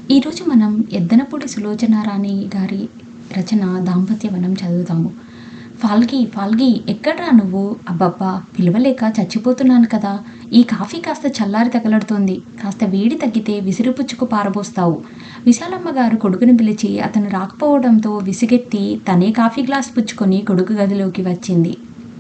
ఈరోజు మనం ఎద్దనపూడి సులోచన రాణి గారి రచన దాంపత్యవనం చదువుతాము ఫాల్గి ఫాల్గి ఎక్కడ్రా నువ్వు అబ్బబ్బా పిలవలేక చచ్చిపోతున్నాను కదా ఈ కాఫీ కాస్త చల్లారి తగలడుతోంది కాస్త వేడి తగ్గితే విసిరిపుచ్చుకు పారబోస్తావు విశాలమ్మ గారు కొడుకుని పిలిచి అతను రాకపోవడంతో విసిగెత్తి తనే కాఫీ గ్లాస్ పుచ్చుకొని కొడుకు గదిలోకి వచ్చింది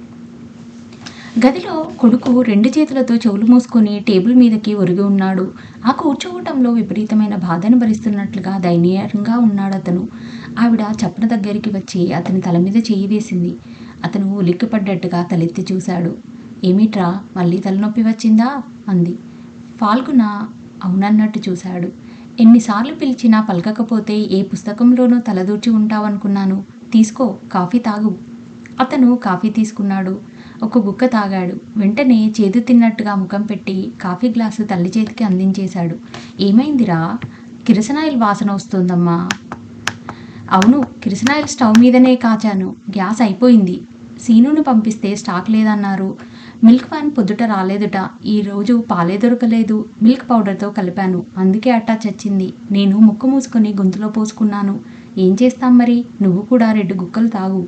గదిలో కొడుకు రెండు చేతులతో చెవులు మూసుకొని టేబుల్ మీదకి ఒరిగి ఉన్నాడు ఆ కూర్చోవటంలో విపరీతమైన బాధను భరిస్తున్నట్లుగా దయనీయంగా ఉన్నాడు అతను ఆవిడ చప్పన దగ్గరికి వచ్చి అతని తల మీద చేయి వేసింది అతను ఉలిక్కిపడ్డట్టుగా తలెత్తి చూశాడు ఏమిట్రా మళ్ళీ తలనొప్పి వచ్చిందా అంది ఫాల్గున అవునన్నట్టు చూశాడు ఎన్నిసార్లు పిలిచినా పలకకపోతే ఏ పుస్తకంలోనూ తలదూర్చి ఉంటావనుకున్నాను తీసుకో కాఫీ తాగు అతను కాఫీ తీసుకున్నాడు ఒక గుక్క తాగాడు వెంటనే చేదు తిన్నట్టుగా ముఖం పెట్టి కాఫీ గ్లాసు తల్లి చేతికి అందించేశాడు ఏమైందిరా కిరసనాయిల్ వాసన వస్తుందమ్మా అవును కిరసనాయిల్ స్టవ్ మీదనే కాచాను గ్యాస్ అయిపోయింది సీనుని పంపిస్తే స్టాక్ లేదన్నారు మిల్క్ వ్యాన్ పొద్దుట రాలేదుట ఈరోజు పాలే దొరకలేదు మిల్క్ పౌడర్తో కలిపాను అందుకే అట్టా చచ్చింది నేను ముక్కు మూసుకొని గొంతులో పోసుకున్నాను ఏం చేస్తాం మరి నువ్వు కూడా రెండు గుక్కలు తాగు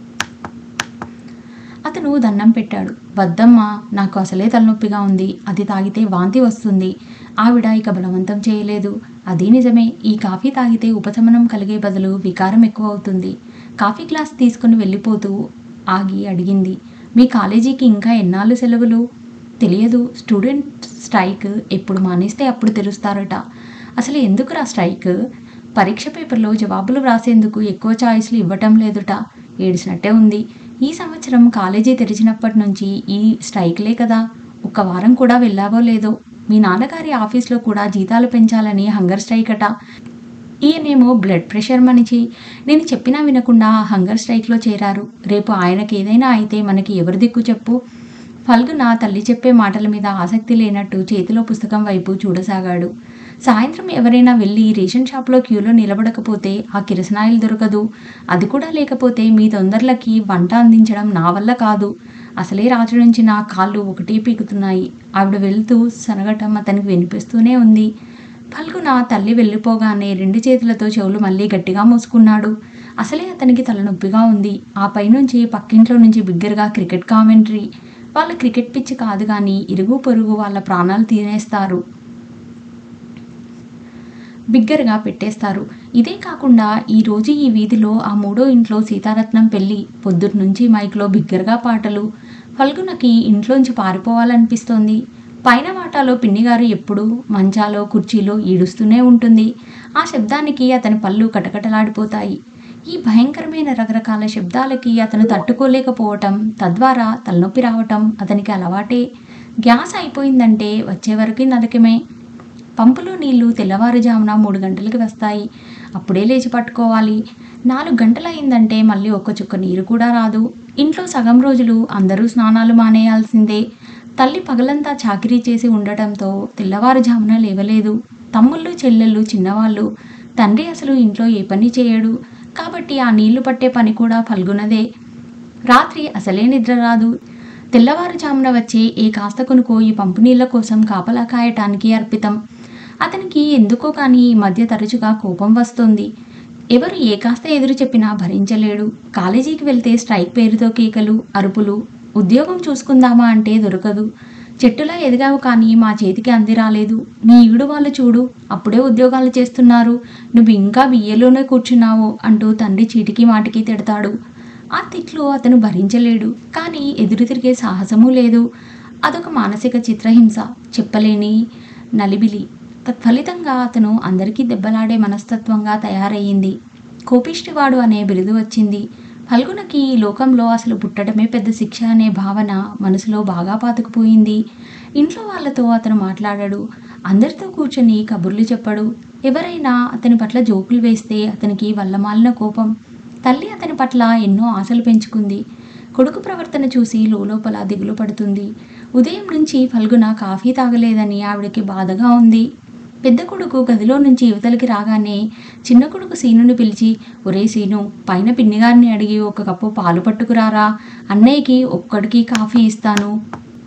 అతను దండం పెట్టాడు వద్దమ్మా నాకు అసలే తలనొప్పిగా ఉంది అది తాగితే వాంతి వస్తుంది ఆవిడ ఇక బలవంతం చేయలేదు అదే నిజమే ఈ కాఫీ తాగితే ఉపశమనం కలిగే బదులు వికారం ఎక్కువ అవుతుంది కాఫీ గ్లాస్ తీసుకుని వెళ్ళిపోతూ ఆగి అడిగింది మీ కాలేజీకి ఇంకా ఎన్నాళ్ళు సెలవులు తెలియదు స్టూడెంట్ స్ట్రైక్ ఎప్పుడు మానేస్తే అప్పుడు తెరుస్తారట అసలు ఎందుకురా స్ట్రైక్ పరీక్ష పేపర్లో జవాబులు వ్రాసేందుకు ఎక్కువ ఛాయిస్లు ఇవ్వటం లేదుట ఏడిసినట్టే ఉంది ఈ సంవత్సరం కాలేజీ తెరిచినప్పటి నుంచి ఈ స్ట్రైక్లే కదా ఒక్క వారం కూడా వెళ్ళావో లేదో మీ నాన్నగారి ఆఫీస్లో కూడా జీతాలు పెంచాలని హంగర్ స్ట్రైక్ అట ఈయనేమో బ్లడ్ ప్రెషర్ మనిషి నేను చెప్పినా వినకుండా ఆ హంగర్ స్ట్రైక్లో చేరారు రేపు ఆయనకి ఏదైనా అయితే మనకి ఎవరు దిక్కు చెప్పు ఫల్గున తల్లి చెప్పే మాటల మీద ఆసక్తి లేనట్టు చేతిలో పుస్తకం వైపు చూడసాగాడు సాయంత్రం ఎవరైనా వెళ్ళి రేషన్ షాప్లో క్యూలో నిలబడకపోతే ఆ కిరసనాయిల్ దొరకదు అది కూడా లేకపోతే మీ తొందరలకి వంట అందించడం నా వల్ల కాదు అసలే రాత్రి నుంచి నా కాళ్ళు ఒకటే పీకుతున్నాయి ఆవిడ వెళ్తూ సనగటం అతనికి వినిపిస్తూనే ఉంది ఫల్గున తల్లి వెళ్ళిపోగానే రెండు చేతులతో చెవులు మళ్ళీ గట్టిగా మూసుకున్నాడు అసలే అతనికి తలనొప్పిగా ఉంది ఆ పైనుంచి పక్కింట్లో నుంచి బిగ్గరగా క్రికెట్ కామెంటరీ వాళ్ళ క్రికెట్ పిచ్చి కాదు కానీ ఇరుగు పొరుగు వాళ్ళ ప్రాణాలు తినేస్తారు బిగ్గరగా పెట్టేస్తారు ఇదే కాకుండా ఈ రోజు ఈ వీధిలో ఆ మూడో ఇంట్లో సీతారత్నం పెళ్ళి పొద్దుటి నుంచి మైక్లో బిగ్గరగా పాటలు ఫల్గునకి ఇంట్లోంచి పారిపోవాలనిపిస్తోంది పైన వాటాలో పిన్నిగారు ఎప్పుడు మంచాలో కుర్చీలో ఈడుస్తూనే ఉంటుంది ఆ శబ్దానికి అతని పళ్ళు కటకటలాడిపోతాయి ఈ భయంకరమైన రకరకాల శబ్దాలకి అతను తట్టుకోలేకపోవటం తద్వారా తలనొప్పి రావటం అతనికి అలవాటే గ్యాస్ అయిపోయిందంటే వచ్చే వరకు నరకమే పంపులో నీళ్లు తెల్లవారుజామున మూడు గంటలకి వస్తాయి అప్పుడే లేచి పట్టుకోవాలి నాలుగు గంటలయిందంటే మళ్ళీ ఒక్క చుక్క నీరు కూడా రాదు ఇంట్లో సగం రోజులు అందరూ స్నానాలు మానేయాల్సిందే తల్లి పగలంతా చాకిరీ చేసి ఉండటంతో తెల్లవారుజామున లేవలేదు తమ్ముళ్ళు చెల్లెళ్ళు చిన్నవాళ్ళు తండ్రి అసలు ఇంట్లో ఏ పని చేయడు కాబట్టి ఆ నీళ్లు పట్టే పని కూడా ఫల్గునదే రాత్రి అసలే నిద్ర రాదు తెల్లవారుజామున వచ్చే ఏ కాస్త కొనుకో ఈ పంపు నీళ్ల కోసం కాపలా కాయటానికి అర్పితం అతనికి ఎందుకో కానీ ఈ మధ్య తరచుగా కోపం వస్తుంది ఎవరు ఏ కాస్త ఎదురు చెప్పినా భరించలేడు కాలేజీకి వెళ్తే స్ట్రైక్ పేరుతో కేకలు అరుపులు ఉద్యోగం చూసుకుందామా అంటే దొరకదు చెట్టులా ఎదిగావు కానీ మా చేతికి అంది రాలేదు నీ ఈడు వాళ్ళు చూడు అప్పుడే ఉద్యోగాలు చేస్తున్నారు నువ్వు ఇంకా బియ్యలోనే కూర్చున్నావు అంటూ తండ్రి చీటికి మాటికి తిడతాడు ఆ తిట్లు అతను భరించలేడు కానీ ఎదురు తిరిగే సాహసమూ లేదు అదొక మానసిక చిత్రహింస చెప్పలేని నలిబిలి తత్ఫలితంగా అతను అందరికీ దెబ్బలాడే మనస్తత్వంగా తయారయ్యింది కోపిష్టివాడు అనే బిరుదు వచ్చింది ఫల్గునకి ఈ లోకంలో అసలు పుట్టడమే పెద్ద శిక్ష అనే భావన మనసులో బాగా పాతుకుపోయింది ఇంట్లో వాళ్ళతో అతను మాట్లాడాడు అందరితో కూర్చొని కబుర్లు చెప్పడు ఎవరైనా అతని పట్ల జోకులు వేస్తే అతనికి వల్లమాలిన కోపం తల్లి అతని పట్ల ఎన్నో ఆశలు పెంచుకుంది కొడుకు ప్రవర్తన చూసి లోపల దిగులు పడుతుంది ఉదయం నుంచి ఫల్గున కాఫీ తాగలేదని ఆవిడకి బాధగా ఉంది పెద్ద కొడుకు గదిలో నుంచి యువతలకి రాగానే చిన్న కొడుకు సీనుని పిలిచి ఒరే సీను పైన పిన్నిగారిని అడిగి ఒక కప్పు పాలు పట్టుకురారా అన్నయ్యకి ఒక్కడికి కాఫీ ఇస్తాను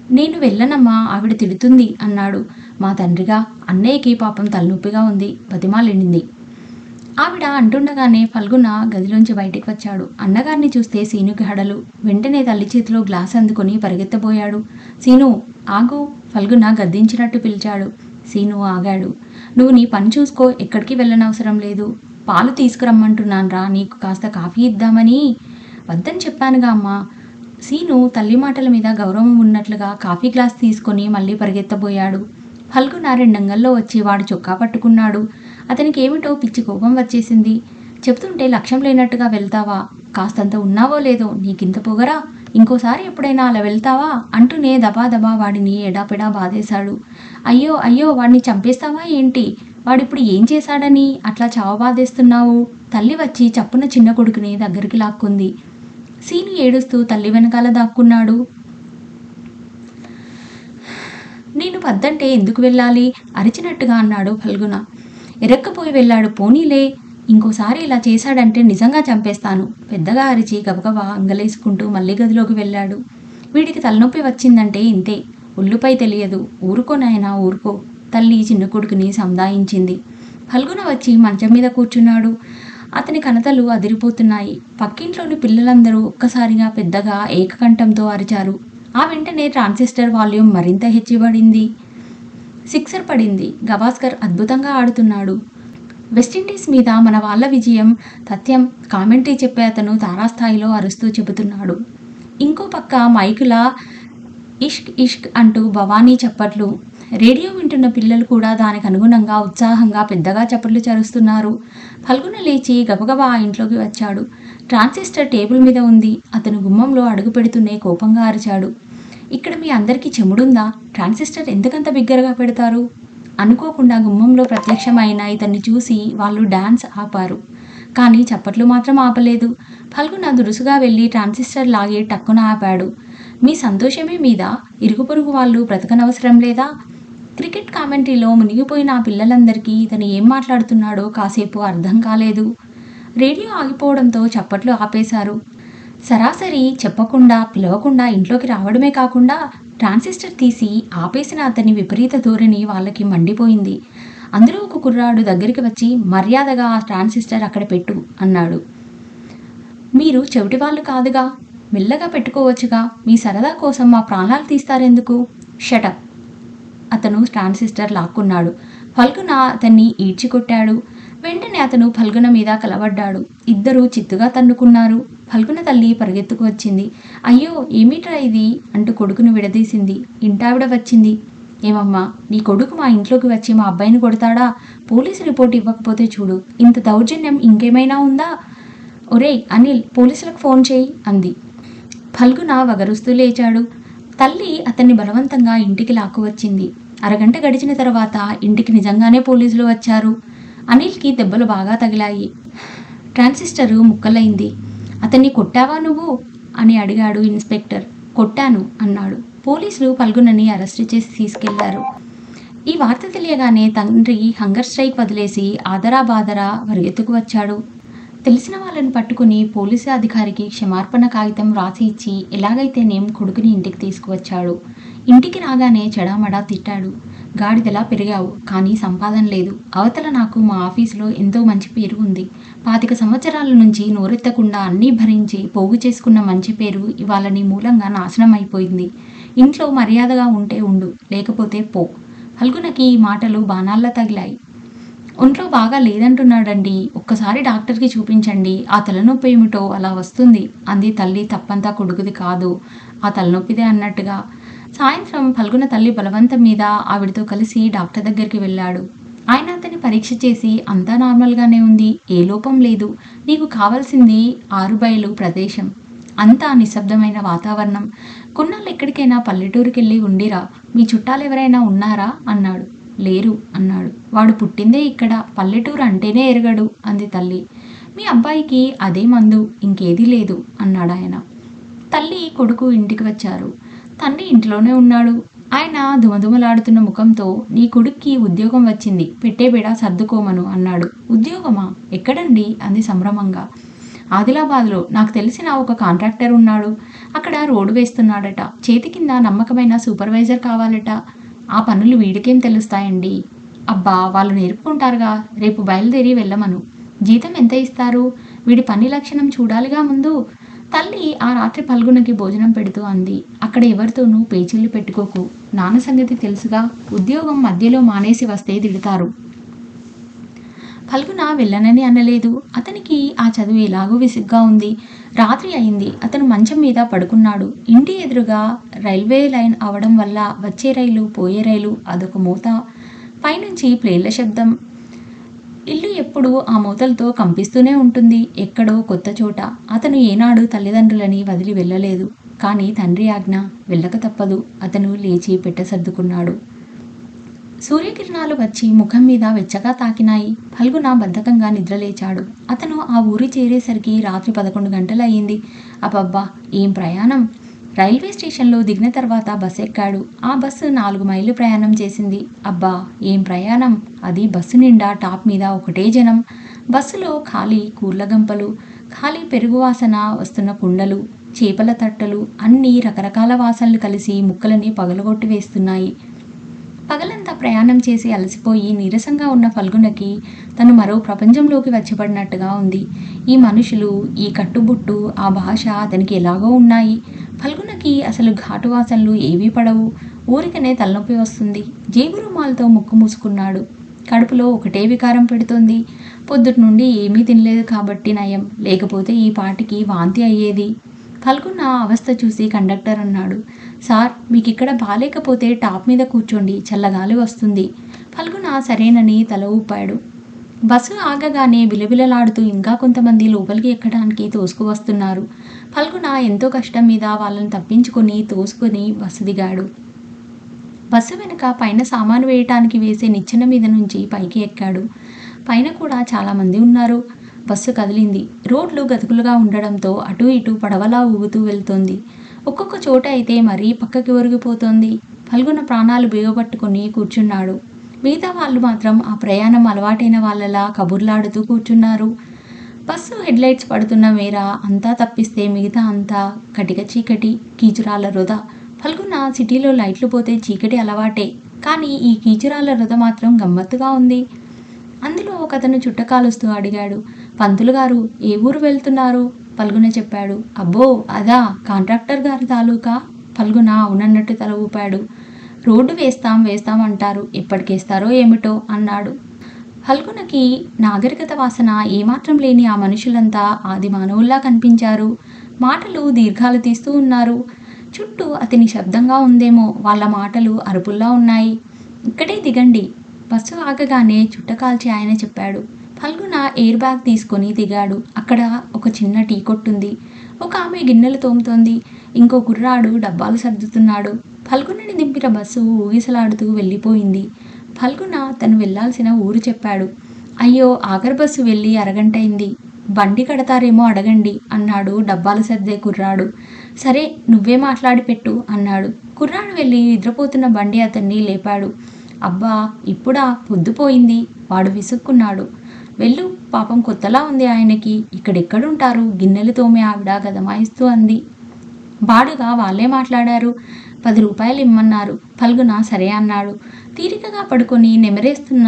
నేను వెళ్ళనమ్మా ఆవిడ తిడుతుంది అన్నాడు మా తండ్రిగా అన్నయ్యకి పాపం తలనొప్పిగా ఉంది బతిమాలింది ఆవిడ అంటుండగానే ఫల్గుణ గదిలోంచి బయటికి వచ్చాడు అన్నగారిని చూస్తే సీనుకి హడలు వెంటనే తల్లి చేతిలో గ్లాస్ అందుకొని పరిగెత్తబోయాడు సీను ఆగు ఫల్గుణ గద్దించినట్టు పిలిచాడు సీను ఆగాడు నువ్వు నీ పని చూసుకో ఎక్కడికి వెళ్ళనవసరం లేదు పాలు తీసుకురమ్మంటున్నాను నీకు కాస్త కాఫీ ఇద్దామని వద్దని చెప్పానుగా అమ్మా సీను తల్లి మాటల మీద గౌరవం ఉన్నట్లుగా కాఫీ గ్లాస్ తీసుకొని మళ్ళీ పరిగెత్తబోయాడు ఫల్గుణ రెండంగల్లో వచ్చి వాడు చొక్కా పట్టుకున్నాడు అతనికి ఏమిటో పిచ్చి కోపం వచ్చేసింది చెప్తుంటే లక్ష్యం లేనట్టుగా వెళ్తావా కాస్తంత ఉన్నావో లేదో నీకింత పొగరా ఇంకోసారి ఎప్పుడైనా అలా వెళ్తావా అంటూనే దబా దబా వాడిని ఎడాపెడా బాధేశాడు అయ్యో అయ్యో వాడిని చంపేస్తావా ఏంటి వాడిప్పుడు ఏం చేశాడని అట్లా చావబాధేస్తున్నావు తల్లి వచ్చి చప్పున చిన్న కొడుకుని దగ్గరికి లాక్కుంది సీను ఏడుస్తూ తల్లి వెనకాల దాక్కున్నాడు నేను వద్దంటే ఎందుకు వెళ్ళాలి అరిచినట్టుగా అన్నాడు ఫల్గుణ ఎరక్కపోయి వెళ్ళాడు పోనీలే ఇంకోసారి ఇలా చేశాడంటే నిజంగా చంపేస్తాను పెద్దగా అరిచి గబగబా అంగలేసుకుంటూ మళ్ళీ గదిలోకి వెళ్ళాడు వీడికి తలనొప్పి వచ్చిందంటే ఇంతే ఒళ్ళుపై తెలియదు ఊరుకో నాయనా ఊరుకో తల్లి చిన్న కొడుకుని సందాయించింది ఫల్గుణ వచ్చి మంచం మీద కూర్చున్నాడు అతని కనతలు అదిరిపోతున్నాయి పక్కింట్లోని పిల్లలందరూ ఒక్కసారిగా పెద్దగా ఏకకంఠంతో అరిచారు ఆ వెంటనే ట్రాన్సిస్టర్ వాల్యూమ్ మరింత హెచ్చిబడింది సిక్సర్ పడింది గవాస్కర్ అద్భుతంగా ఆడుతున్నాడు వెస్టిండీస్ మీద మన వాళ్ళ విజయం తథ్యం కామెంటరీ చెప్పే అతను తారాస్థాయిలో అరుస్తూ చెబుతున్నాడు ఇంకో పక్క మైకుల ఇష్క్ ఇష్క్ అంటూ భవానీ చప్పట్లు రేడియో వింటున్న పిల్లలు కూడా దానికి అనుగుణంగా ఉత్సాహంగా పెద్దగా చప్పట్లు చరుస్తున్నారు ఫల్గుణ లేచి గబగబా ఆ ఇంట్లోకి వచ్చాడు ట్రాన్సిస్టర్ టేబుల్ మీద ఉంది అతను గుమ్మంలో అడుగు పెడుతూనే కోపంగా అరిచాడు ఇక్కడ మీ అందరికీ చెముడుందా ట్రాన్సిస్టర్ ఎందుకంత బిగ్గరగా పెడతారు అనుకోకుండా గుమ్మంలో ప్రత్యక్షమైన ఇతన్ని చూసి వాళ్ళు డాన్స్ ఆపారు కానీ చప్పట్లు మాత్రం ఆపలేదు ఫల్గుణ దురుసుగా వెళ్ళి ట్రాన్సిస్టర్ లాగి టక్కున ఆపాడు మీ సంతోషమే మీద ఇరుగు పొరుగు వాళ్ళు బ్రతకనవసరం లేదా క్రికెట్ కామెంటరీలో మునిగిపోయిన ఆ పిల్లలందరికీ ఇతను ఏం మాట్లాడుతున్నాడో కాసేపు అర్థం కాలేదు రేడియో ఆగిపోవడంతో చప్పట్లు ఆపేశారు సరాసరి చెప్పకుండా పిలవకుండా ఇంట్లోకి రావడమే కాకుండా ట్రాన్సిస్టర్ తీసి ఆపేసిన అతని విపరీత ధోరణి వాళ్ళకి మండిపోయింది అందులో ఒక కుర్రాడు దగ్గరికి వచ్చి మర్యాదగా ఆ ట్రాన్సిస్టర్ అక్కడ పెట్టు అన్నాడు మీరు చెవిటి వాళ్ళు కాదుగా మెల్లగా పెట్టుకోవచ్చుగా మీ సరదా కోసం మా ప్రాణాలు తీస్తారెందుకు షటప్ అతను ట్రాన్సిస్టర్ లాక్కున్నాడు ఫల్గుణ అతన్ని ఈడ్చికొట్టాడు వెంటనే అతను ఫల్గుణ మీద కలబడ్డాడు ఇద్దరూ చిత్తుగా తన్నుకున్నారు ఫల్గుణ తల్లి పరిగెత్తుకు వచ్చింది అయ్యో ఏమిట్రా ఇది అంటూ కొడుకును విడదీసింది ఇంటావిడ వచ్చింది ఏమమ్మా నీ కొడుకు మా ఇంట్లోకి వచ్చి మా అబ్బాయిని కొడతాడా పోలీసు రిపోర్ట్ ఇవ్వకపోతే చూడు ఇంత దౌర్జన్యం ఇంకేమైనా ఉందా ఒరేయ్ అనిల్ పోలీసులకు ఫోన్ చేయి అంది ఫల్గుణ వగరుస్తూ లేచాడు తల్లి అతన్ని బలవంతంగా ఇంటికి లాక్కువచ్చింది అరగంట గడిచిన తర్వాత ఇంటికి నిజంగానే పోలీసులు వచ్చారు అనిల్కి దెబ్బలు బాగా తగిలాయి ట్రాన్సిస్టరు ముక్కలైంది అతన్ని కొట్టావా నువ్వు అని అడిగాడు ఇన్స్పెక్టర్ కొట్టాను అన్నాడు పోలీసులు పల్గునని అరెస్ట్ చేసి తీసుకెళ్లారు ఈ వార్త తెలియగానే తండ్రి హంగర్ స్ట్రైక్ వదిలేసి ఆదరా బాదరా పరిగెత్తుకు వచ్చాడు తెలిసిన వాళ్ళని పట్టుకుని పోలీసు అధికారికి క్షమార్పణ కాగితం రాసి ఇచ్చి ఎలాగైతేనేం కొడుకుని ఇంటికి తీసుకువచ్చాడు ఇంటికి రాగానే చెడామడా తిట్టాడు గాడిదలా పెరిగావు కానీ సంపాదన లేదు అవతల నాకు మా ఆఫీసులో ఎంతో మంచి పేరు ఉంది పాతిక సంవత్సరాల నుంచి నోరెత్తకుండా అన్నీ భరించి పోగు చేసుకున్న మంచి పేరు ఇవాళ నీ మూలంగా నాశనం అయిపోయింది ఇంట్లో మర్యాదగా ఉంటే ఉండు లేకపోతే పో ఫల్గునకి ఈ మాటలు బాణాల్లా తగిలాయి ఒంట్లో బాగా లేదంటున్నాడండి ఒక్కసారి డాక్టర్కి చూపించండి ఆ తలనొప్పి ఏమిటో అలా వస్తుంది అంది తల్లి తప్పంతా కొడుకుది కాదు ఆ తలనొప్పిదే అన్నట్టుగా సాయంత్రం ఫల్గున తల్లి బలవంతం మీద ఆవిడతో కలిసి డాక్టర్ దగ్గరికి వెళ్ళాడు ఆయన అతని పరీక్ష చేసి అంతా నార్మల్గానే ఉంది ఏ లోపం లేదు నీకు కావాల్సింది ఆరుబయలు ప్రదేశం అంతా నిశ్శబ్దమైన వాతావరణం కొన్నాళ్ళు ఎక్కడికైనా పల్లెటూరుకి వెళ్ళి ఉండిరా మీ చుట్టాలు ఎవరైనా ఉన్నారా అన్నాడు లేరు అన్నాడు వాడు పుట్టిందే ఇక్కడ పల్లెటూరు అంటేనే ఎరగడు అంది తల్లి మీ అబ్బాయికి అదే మందు ఇంకేదీ లేదు అన్నాడు ఆయన తల్లి కొడుకు ఇంటికి వచ్చారు తండ్రి ఇంట్లోనే ఉన్నాడు ఆయన దుమదుమలాడుతున్న ముఖంతో నీ కొడుక్కి ఉద్యోగం వచ్చింది పెట్టే బేడా సర్దుకోమను అన్నాడు ఉద్యోగమా ఎక్కడండి అంది సంభ్రమంగా ఆదిలాబాద్లో నాకు తెలిసిన ఒక కాంట్రాక్టర్ ఉన్నాడు అక్కడ రోడ్డు వేస్తున్నాడట చేతి కింద నమ్మకమైన సూపర్వైజర్ కావాలట ఆ పనులు వీడికేం తెలుస్తాయండి అబ్బా వాళ్ళు నేర్పుకుంటారుగా రేపు బయలుదేరి వెళ్ళమను జీతం ఎంత ఇస్తారు వీడి పని లక్షణం చూడాలిగా ముందు తల్లి ఆ రాత్రి పల్గునకి భోజనం పెడుతూ అంది అక్కడ ఎవరితోనూ పేచీలు పెట్టుకోకు నాన్న సంగతి తెలుసుగా ఉద్యోగం మధ్యలో మానేసి వస్తే తిడతారు ఫల్గున వెళ్ళనని అనలేదు అతనికి ఆ చదువు ఎలాగో విసుగ్గా ఉంది రాత్రి అయింది అతను మంచం మీద పడుకున్నాడు ఇంటి ఎదురుగా రైల్వే లైన్ అవడం వల్ల వచ్చే రైలు పోయే రైలు అదొక మూత పైనుంచి ప్లేన్ల శబ్దం ఇల్లు ఎప్పుడూ ఆ మూతలతో కంపిస్తూనే ఉంటుంది ఎక్కడో కొత్త చోట అతను ఏనాడు తల్లిదండ్రులని వదిలి వెళ్ళలేదు కానీ తండ్రి ఆజ్ఞ వెళ్ళక తప్పదు అతను లేచి పెట్ట సర్దుకున్నాడు సూర్యకిరణాలు వచ్చి ముఖం మీద వెచ్చగా తాకినాయి ఫల్గున బద్ధకంగా నిద్రలేచాడు అతను ఆ ఊరి చేరేసరికి రాత్రి పదకొండు గంటలు అయ్యింది అబ్బబ్బా ఏం ప్రయాణం రైల్వే స్టేషన్లో దిగిన తర్వాత బస్ ఎక్కాడు ఆ బస్సు నాలుగు మైళ్ళు ప్రయాణం చేసింది అబ్బా ఏం ప్రయాణం అది బస్సు నిండా టాప్ మీద ఒకటే జనం బస్సులో ఖాళీ కూర్ల గంపలు ఖాళీ పెరుగు వాసన వస్తున్న కుండలు చేపల తట్టలు అన్నీ రకరకాల వాసనలు కలిసి ముక్కలని పగలగొట్టి వేస్తున్నాయి పగలంతా ప్రయాణం చేసి అలసిపోయి నీరసంగా ఉన్న ఫల్గునకి తను మరో ప్రపంచంలోకి వచ్చిపడినట్టుగా ఉంది ఈ మనుషులు ఈ కట్టుబుట్టు ఆ భాష అతనికి ఎలాగో ఉన్నాయి ఫల్గునకి అసలు ఘాటు వాసనలు ఏవీ పడవు ఊరికనే తలనొప్పి వస్తుంది జేబు రుమాలతో ముక్కు మూసుకున్నాడు కడుపులో ఒకటే వికారం పెడుతోంది పొద్దుటి నుండి ఏమీ తినలేదు కాబట్టి నయం లేకపోతే ఈ పాటికి వాంతి అయ్యేది ఫల్గున అవస్థ చూసి కండక్టర్ అన్నాడు సార్ మీకు ఇక్కడ బాలేకపోతే టాప్ మీద కూర్చోండి చల్లగాలి వస్తుంది ఫల్గున సరేనని తల ఊపాడు బస్సు ఆగగానే బిలబిలలాడుతూ ఇంకా కొంతమంది లోపలికి ఎక్కడానికి తోసుకు వస్తున్నారు ఫల్గున ఎంతో కష్టం మీద వాళ్ళని తప్పించుకొని తోసుకొని బస్సు దిగాడు బస్సు వెనుక పైన సామాను వేయటానికి వేసే నిచ్చెన మీద నుంచి పైకి ఎక్కాడు పైన కూడా చాలామంది ఉన్నారు బస్సు కదిలింది రోడ్లు గతుకులుగా ఉండడంతో అటు ఇటు పడవలా ఊగుతూ వెళ్తోంది ఒక్కొక్క చోట అయితే మరీ పక్కకి ఒరిగిపోతోంది ఫల్గున ప్రాణాలు బిగపట్టుకుని కూర్చున్నాడు మిగతా వాళ్ళు మాత్రం ఆ ప్రయాణం అలవాటైన వాళ్ళలా కబుర్లాడుతూ కూర్చున్నారు బస్సు హెడ్లైట్స్ పడుతున్న మేర అంతా తప్పిస్తే మిగతా అంతా కటిక చీకటి కీచురాల వృధ ఫల్గున సిటీలో లైట్లు పోతే చీకటి అలవాటే కానీ ఈ కీచురాల వృధ మాత్రం గమ్మత్తుగా ఉంది అందులో ఒకతను చుట్టకాలుస్తూ అడిగాడు పంతులు గారు ఏ ఊరు వెళ్తున్నారు పల్గున చెప్పాడు అబ్బో అదా కాంట్రాక్టర్ గారి తాలూకా పల్గున అవునన్నట్టు తల ఊపాడు రోడ్డు వేస్తాం వేస్తాం అంటారు ఎప్పటికేస్తారో ఏమిటో అన్నాడు ఫల్గునకి నాగరికత వాసన ఏమాత్రం లేని ఆ మనుషులంతా ఆది మానవుల్లా కనిపించారు మాటలు దీర్ఘాలు తీస్తూ ఉన్నారు చుట్టూ అతని శబ్దంగా ఉందేమో వాళ్ళ మాటలు అరుపుల్లా ఉన్నాయి ఇక్కడే దిగండి బస్సు ఆగగానే చుట్టకాల్చి ఆయన చెప్పాడు ఫల్గున ఎయిర్ బ్యాగ్ తీసుకొని దిగాడు అక్కడ ఒక చిన్న టీ కొట్టుంది ఒక ఆమె గిన్నెలు తోముతోంది ఇంకో కుర్రాడు డబ్బాలు సర్దుతున్నాడు ఫల్గునని దింపిన బస్సు ఊగిసలాడుతూ వెళ్ళిపోయింది ఫల్గున తను వెళ్ళాల్సిన ఊరు చెప్పాడు అయ్యో ఆఖరి బస్సు వెళ్ళి అరగంట అయింది బండి కడతారేమో అడగండి అన్నాడు డబ్బాలు సర్దే కుర్రాడు సరే నువ్వే మాట్లాడి పెట్టు అన్నాడు కుర్రాడు వెళ్ళి నిద్రపోతున్న బండి అతన్ని లేపాడు అబ్బా ఇప్పుడా పొద్దుపోయింది వాడు విసుక్కున్నాడు వెళ్ళు పాపం కొత్తలా ఉంది ఆయనకి ఇక్కడెక్కడుంటారు గిన్నెలు తోమే ఆవిడ గదమాయిస్తూ అంది బాడుగా వాళ్ళే మాట్లాడారు పది రూపాయలు ఇమ్మన్నారు ఫల్గున సరే అన్నాడు తీరికగా పడుకొని నెమరేస్తున్న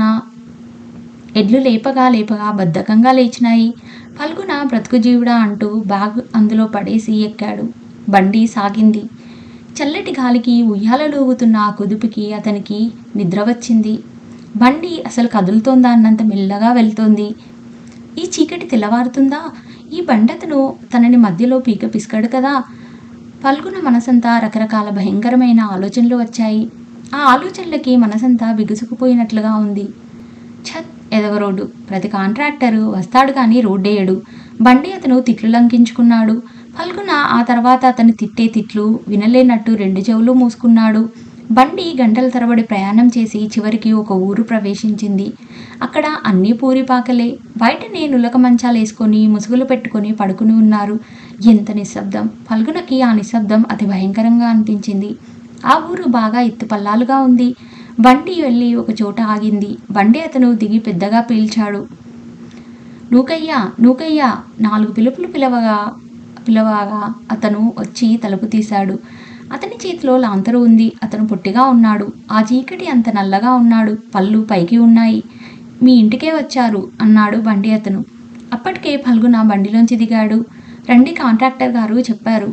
ఎడ్లు లేపగా లేపగా బద్ధకంగా లేచినాయి ఫల్గున బ్రతుకు జీవుడా అంటూ బ్యాగ్ అందులో పడేసి ఎక్కాడు బండి సాగింది చల్లటి గాలికి ఉయ్యాలలోగుతున్న ఆ కుదుపుకి అతనికి నిద్ర వచ్చింది బండి అసలు కదులుతోందా అన్నంత మెల్లగా వెళ్తోంది ఈ చీకటి తెల్లవారుతుందా ఈ బండతను తనని మధ్యలో పీక పిసుకాడు కదా పల్గున మనసంతా రకరకాల భయంకరమైన ఆలోచనలు వచ్చాయి ఆ ఆలోచనలకి మనసంతా బిగుసుకుపోయినట్లుగా ఉంది ఛత్ ఎదవ రోడ్డు ప్రతి కాంట్రాక్టరు వస్తాడు కానీ రోడ్డేయడు బండి అతను తిట్లు లంకించుకున్నాడు ఫల్గున ఆ తర్వాత అతను తిట్టే తిట్లు వినలేనట్టు రెండు చెవులు మూసుకున్నాడు బండి గంటల తరబడి ప్రయాణం చేసి చివరికి ఒక ఊరు ప్రవేశించింది అక్కడ అన్ని పూరిపాకలే బయటనే నులక మంచాలు వేసుకొని ముసుగులు పెట్టుకొని పడుకుని ఉన్నారు ఎంత నిశ్శబ్దం ఫల్గునకి ఆ నిశ్శబ్దం అతి భయంకరంగా అనిపించింది ఆ ఊరు బాగా ఎత్తుపల్లాలుగా ఉంది బండి వెళ్ళి ఒక చోట ఆగింది బండి అతను దిగి పెద్దగా పీల్చాడు నూకయ్యా నూకయ్యా నాలుగు పిలుపులు పిలవగా పిలవగా అతను వచ్చి తలుపు తీశాడు అతని చేతిలో లాంతరు ఉంది అతను పొట్టిగా ఉన్నాడు ఆ చీకటి అంత నల్లగా ఉన్నాడు పళ్ళు పైకి ఉన్నాయి మీ ఇంటికే వచ్చారు అన్నాడు బండి అతను అప్పటికే ఫల్గున బండిలోంచి దిగాడు రండి కాంట్రాక్టర్ గారు చెప్పారు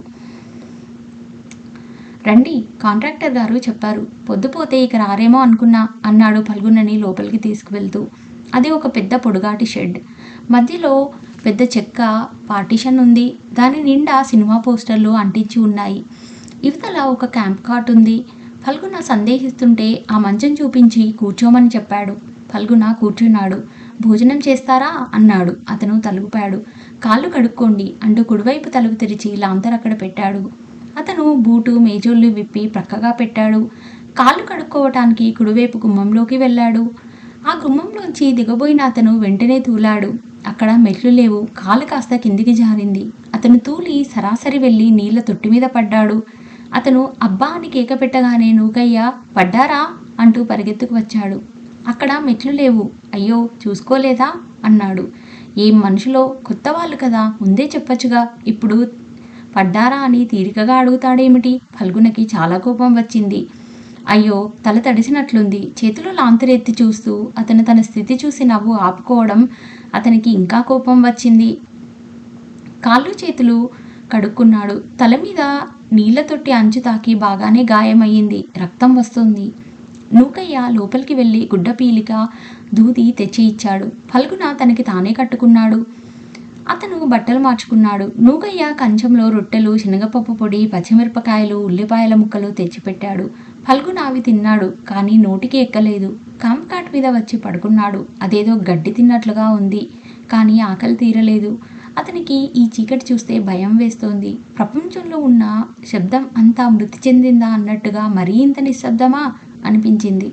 రండి కాంట్రాక్టర్ గారు చెప్పారు పొద్దుపోతే ఇక రారేమో అనుకున్నా అన్నాడు ఫల్గునని లోపలికి తీసుకువెళ్తూ అది ఒక పెద్ద పొడుగాటి షెడ్ మధ్యలో పెద్ద చెక్క పార్టీషన్ ఉంది దాని నిండా సినిమా పోస్టర్లు అంటించి ఉన్నాయి ఇవతల ఒక క్యాంప్ కాట్ ఉంది ఫల్గున సందేహిస్తుంటే ఆ మంచం చూపించి కూర్చోమని చెప్పాడు ఫల్గున కూర్చున్నాడు భోజనం చేస్తారా అన్నాడు అతను తలుపాడు కాళ్ళు కడుక్కోండి అంటూ కుడివైపు తలుపు తెరిచి లాంతర్ అక్కడ పెట్టాడు అతను బూటు మేజోళ్ళు విప్పి ప్రక్కగా పెట్టాడు కాళ్ళు కడుక్కోవటానికి కుడివైపు గుమ్మంలోకి వెళ్ళాడు ఆ గుమ్మంలోంచి దిగబోయిన అతను వెంటనే తూలాడు అక్కడ మెట్లు లేవు కాలు కాస్త కిందికి జారింది అతను తూలి సరాసరి వెళ్ళి నీళ్ల తొట్టి మీద పడ్డాడు అతను అబ్బా అని కేక పెట్టగానే నూకయ్య పడ్డారా అంటూ పరిగెత్తుకు వచ్చాడు అక్కడ మెట్లు లేవు అయ్యో చూసుకోలేదా అన్నాడు ఏం మనుషులో కొత్త వాళ్ళు కదా ముందే చెప్పొచ్చుగా ఇప్పుడు పడ్డారా అని తీరికగా అడుగుతాడేమిటి ఫల్గునకి చాలా కోపం వచ్చింది అయ్యో తల తడిసినట్లుంది చేతిలో లాంతరెత్తి చూస్తూ అతను తన స్థితి చూసి నవ్వు ఆపుకోవడం అతనికి ఇంకా కోపం వచ్చింది కాళ్ళు చేతులు కడుక్కున్నాడు తల మీద నీళ్ల తొట్టి అంచు తాకి బాగానే గాయమయ్యింది రక్తం వస్తుంది నూకయ్య లోపలికి వెళ్ళి గుడ్డ పీలిక దూది తెచ్చి ఇచ్చాడు ఫల్గున తనకి తానే కట్టుకున్నాడు అతను బట్టలు మార్చుకున్నాడు నూకయ్య కంచంలో రొట్టెలు శనగపప్పు పొడి పచ్చిమిరపకాయలు ఉల్లిపాయల ముక్కలు తెచ్చిపెట్టాడు ఫల్గున అవి తిన్నాడు కానీ నోటికి ఎక్కలేదు కాంకాట్ మీద వచ్చి పడుకున్నాడు అదేదో గడ్డి తిన్నట్లుగా ఉంది కానీ ఆకలి తీరలేదు అతనికి ఈ చీకటి చూస్తే భయం వేస్తోంది ప్రపంచంలో ఉన్న శబ్దం అంతా మృతి చెందిందా అన్నట్టుగా మరీ ఇంత నిశ్శబ్దమా అనిపించింది